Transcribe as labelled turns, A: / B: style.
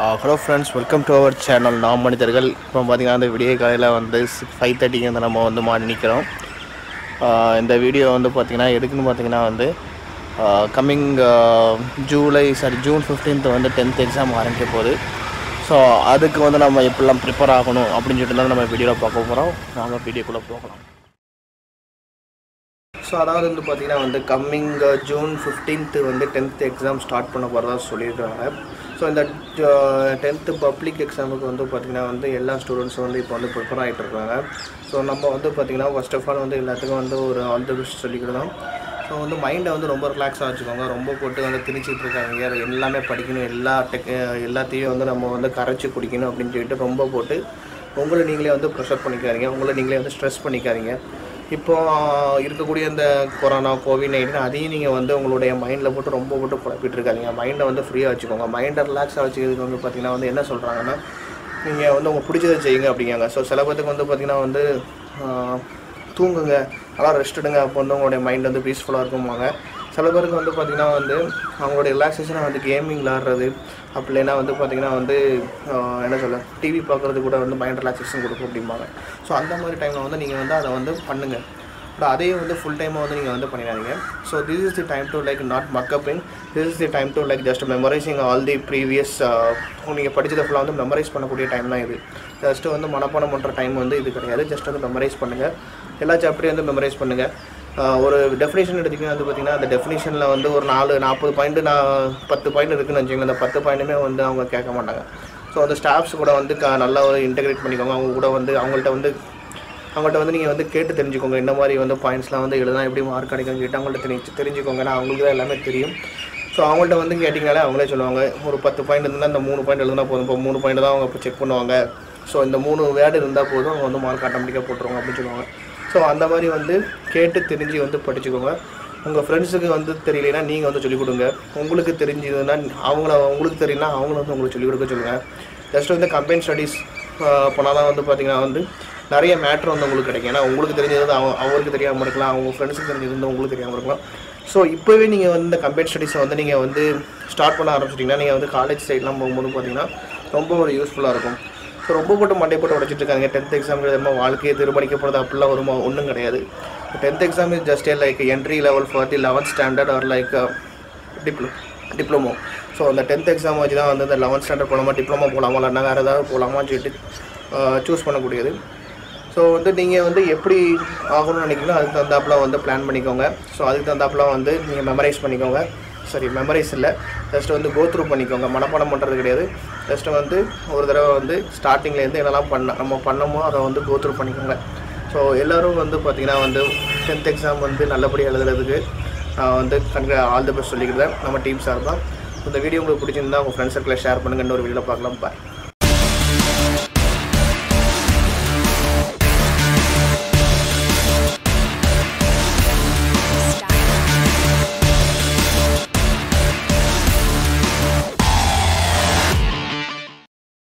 A: hello friends welcome to our channel நாம் மனிதர்கள் இப்போ பார்த்தீங்கன்னா இந்த விடிய காலையில் வந்து ஃபைவ் தேர்ட்டிக்கு வந்து நம்ம வந்து மாடி நிற்கிறோம் ஆஹ் இந்த வீடியோ வந்து பார்த்திங்கன்னா எதுக்குன்னு பார்த்தீங்கன்னா வந்து coming July sorry June 15th வந்து டென்த் எக்ஸாம் ஆரம்பிக்க போகுது ஸோ அதுக்கு வந்து நம்ம எப்படிலாம் ப்ரிப்பேர் ஆகணும் அப்படின்னு சொல்லிட்டு தான் நம்ம வீடியோவில் பார்க்க போகிறோம் நாம வீடியோக்குள்ளே போகலாம் ஸோ அதாவது வந்து பார்த்திங்கன்னா வந்து கம்மிங் ஜூன் 15th வந்து டென்த் எக்ஸாம் ஸ்டார்ட் பண்ண போகிறதா சொல்லியிருக்காங்க ஸோ இந்த டென்த்து பப்ளிக் எக்ஸாமுக்கு வந்து பார்த்திங்கன்னா வந்து எல்லா ஸ்டூடெண்ட்ஸும் வந்து இப்போ வந்து ப்ரிப்பேர் ஆகிட்டு இருக்காங்க ஸோ நம்ம வந்து பார்த்திங்கன்னா ஃபர்ஸ்ட் ஆஃப் ஆல் வந்து எல்லாத்துக்கும் வந்து ஒரு ஆல் தி பெஸ்ட் சொல்லிக்கிடலாம் ஸோ வந்து மைண்டை வந்து ரொம்ப ரிலாக்ஸாக வச்சுக்கோங்க ரொம்ப போட்டு வந்து திணிச்சிட்டு இருக்காங்க அது எல்லாமே படிக்கணும் எல்லா டெக் எல்லாத்தையும் வந்து நம்ம வந்து கரைச்சி குடிக்கணும் அப்படின்னு சொல்லிட்டு ரொம்ப போட்டு உங்களை நீங்களே வந்து ப்ரெஷர் பண்ணிக்காதீங்க உங்களை நீங்களே வந்து ஸ்ட்ரெஸ் பண்ணிக்காதீங்க இப்போ இருக்கக்கூடிய இந்த கொரோனா கோவிட் நைன்டீன் அதையும் நீங்கள் வந்து உங்களுடைய மைண்டில் போட்டு ரொம்ப போட்டு குழப்பிட்டு இருக்காதீங்க மைண்டை வந்து ஃப்ரீயாக வச்சுக்கோங்க மைண்டை ரிலாக்ஸாக வச்சுக்கிறதுக்கு வந்து பார்த்திங்கன்னா வந்து என்ன சொல்கிறாங்கன்னா நீங்கள் வந்து உங்கள் பிடிச்சதை செய்யுங்க அப்படிங்காங்க ஸோ சில பேத்துக்கு வந்து பார்த்திங்கன்னா வந்து ஆஹ், தூங்குங்க நல்லா ரெஸ்ட் எடுங்க அப்போ வந்து உங்களுடைய மைண்ட் வந்து பீஸ்ஃபுல்லாக இருக்கும்பாங்க சில பேருக்கு வந்து பார்த்திங்கன்னா வந்து அவங்களுடைய ரிலாக்ஸேஷனை வந்து கேமிங் விளாட்றது அப்படி இல்லைன்னா வந்து பார்த்திங்கன்னா வந்து ஆஹ், என்ன சொல்ல டிவி பார்க்குறது கூட வந்து மைண்ட் ரிலாக்ஸேஷன் கொடுக்கும் அப்படிம்பாங்க ஸோ அந்த மாதிரி டைமில் வந்து நீங்கள் வந்து அதை வந்து பண்ணுங்கள் பட் அதையும் வந்து ஃபுல் டைமாக வந்து நீங்கள் வந்து பண்ணிடாதீங்க so this is the time to like not mug up in this is the time to like just memorising all the previous நீங்கள் படிச்சதை ஃபுல்லாக வந்து மெமரைஸ் பண்ணக்கூடிய டைம் தான் இது ஜஸ்ட்டு வந்து மனப்பாடம் பண்ணுற டைம் வந்து இது கிடையாது ஜஸ்ட் வந்து மெமரைஸ் பண்ணுங்கள் எல்லா சாப்டரையும் வந்து மெமரைஸ் பண்ணுங்கள் ஆஹ் ஒரு டெஃபினேஷன் எடுத்திங்கன்னா வந்து பார்த்திங்கன்னா அந்த டெஃபினேஷனில் வந்து ஒரு நாலு நாற்பது பாயிண்ட்டு நான் பத்து பாயிண்ட் இருக்குன்னு வச்சுக்கோங்க அந்த பத்து பாயிண்ட்டுமே வந்து அவங்க கேட்க மாட்டாங்க ஸோ அந்த ஸ்டாஃப்ஸ் கூட வந்து க நல்லா ஒரு இன்டெகிரேட் பண்ணிக்கோங்க அவங்க கூட வந்து அவங்கள்ட்ட வந்து அவங்கள்ட்ட வந்து நீங்கள் வந்து கேட்டு தெரிஞ்சுக்கோங்க இந்த மாதிரி வந்து பாயிண்ட்ஸ்லாம் வந்து எழுதலாம் எப்படி மார்க் கிடைக்கும் கேட்டு அவங்கள்ட்ட தெரிஞ்சு தெரிஞ்சுக்கோங்க ஏன்னா அவங்களுக்கு தான் எல்லாமே தெரியும் ஸோ அவங்கள்ட்ட வந்து கேட்டிங்கனாலே அவங்களே சொல்லுவாங்க ஒரு பத்து பாயிண்ட் இருந்தால் அந்த மூணு பாயிண்ட் எழுதுனா போதும் இப்போ மூணு பாயிண்ட் தான் அவங்க இப்போ செக் பண்ணுவாங்க ஸோ இந்த மூணு வேர்டு இருந்தால் போதும் அவங்க வந்து மார்க் ஆட்டோமேட்டிக்காக போட்டுருவாங்க அப்படின்னு சொல்லுவாங்க ஸோ அந்த மாதிரி வந்து கேட்டு தெரிஞ்சு வந்து படிச்சுக்கோங்க உங்கள் ஃப்ரெண்ட்ஸுக்கு வந்து தெரியலைன்னா நீங்கள் வந்து சொல்லிக் கொடுங்க உங்களுக்கு தெரிஞ்சதுன்னா அவங்கள உங்களுக்கு தெரியலனா அவங்கள வந்து உங்களுக்கு சொல்லிக் கொடுக்க சொல்லுங்கள் ஜஸ்ட் வந்து கம்பைன் ஸ்டடீஸ் போனால் தான் வந்து பார்த்திங்கன்னா வந்து நிறைய மேட்ரு வந்து உங்களுக்கு கிடைக்கும் ஏன்னா உங்களுக்கு தெரிஞ்சது வந்து அவ அவருக்கு தெரியாமல் இருக்கலாம் அவங்க ஃப்ரெண்ட்ஸுக்கு தெரிஞ்சது வந்து உங்களுக்கு தெரியாமல் இருக்கலாம் ஸோ இப்போவே நீங்கள் வந்து இந்த கம்பைன் ஸ்டடீஸை வந்து நீங்கள் வந்து ஸ்டார்ட் பண்ண ஆரம்பிச்சிட்டிங்கன்னா நீங்கள் வந்து காலேஜ் சைட்லாம் போகும்போது பார்த்தீங்கன்னா ரொம்ப ஒரு யூஸ்ஃபுல்லாக இருக்கும் ஸோ ரொம்ப போட்டு மண்டை போட்டு உடச்சிட்டு இருக்காங்க டென்த் எக்ஸாம் எழுதாம வாழ்க்கையை தீர்மானிக்க போகிறது அப்படிலாம் வருமா ஒன்றும் கிடையாது tenth exam is just like entry level for the eleventh standard or like டிப்ளோ டிப்ளமோ ஸோ அந்த டென்த் எக்ஸாம் வச்சு தான் வந்து இந்த லெவன்த் ஸ்டாண்டர்ட் போகலாமா டிப்ளமோ போகலாமா இல்லைன்னா வேறு ஏதாவது போகலாமான்னு சொல்லிட்டு சூஸ் பண்ணக்கூடியது ஸோ வந்து நீங்கள் வந்து எப்படி ஆகணும்னு நினைக்கிறீங்களோ அதுக்கு தகுந்தாப்புல வந்து பிளான் பண்ணிக்கோங்க ஸோ அதுக்கு தகுந்தாப்புல வந்து நீங்கள் மெமரைஸ் பண்ணிக்கோங்க சரி மெமரைஸ் இல்லை ஜஸ்ட் வந்து கோ த்ரூ பண்ணிக்கோங்க மனப்பாடம் பண்ணுறது கிடையாது ஜஸ்ட் வந்து ஒரு தடவை வந்து ஸ்டார்டிங்லேருந்து என்னெல்லாம் பண்ண நம்ம பண்ணமோ அதை வந்து கோ த்ரூ பண்ணிக்கோங்க ஸோ எல்லோரும் வந்து பார்த்திங்கன்னா வந்து டென்த் எக்ஸாம் வந்து நல்லபடியாக எழுதுறதுக்கு நான் வந்து கண்க ஆல் தி பெஸ்ட் சொல்லிக்கிறேன் நம்ம டீம் சார் தான் இந்த வீடியோ உங்களுக்கு பிடிச்சிருந்தா உங்கள் ஃப்ரெண்ட்ஸ் சர்க்கிளில் ஷேர் பண்ணுங்கள் இன்னொரு வீடியோவில் பார்க்கலாம் பாய்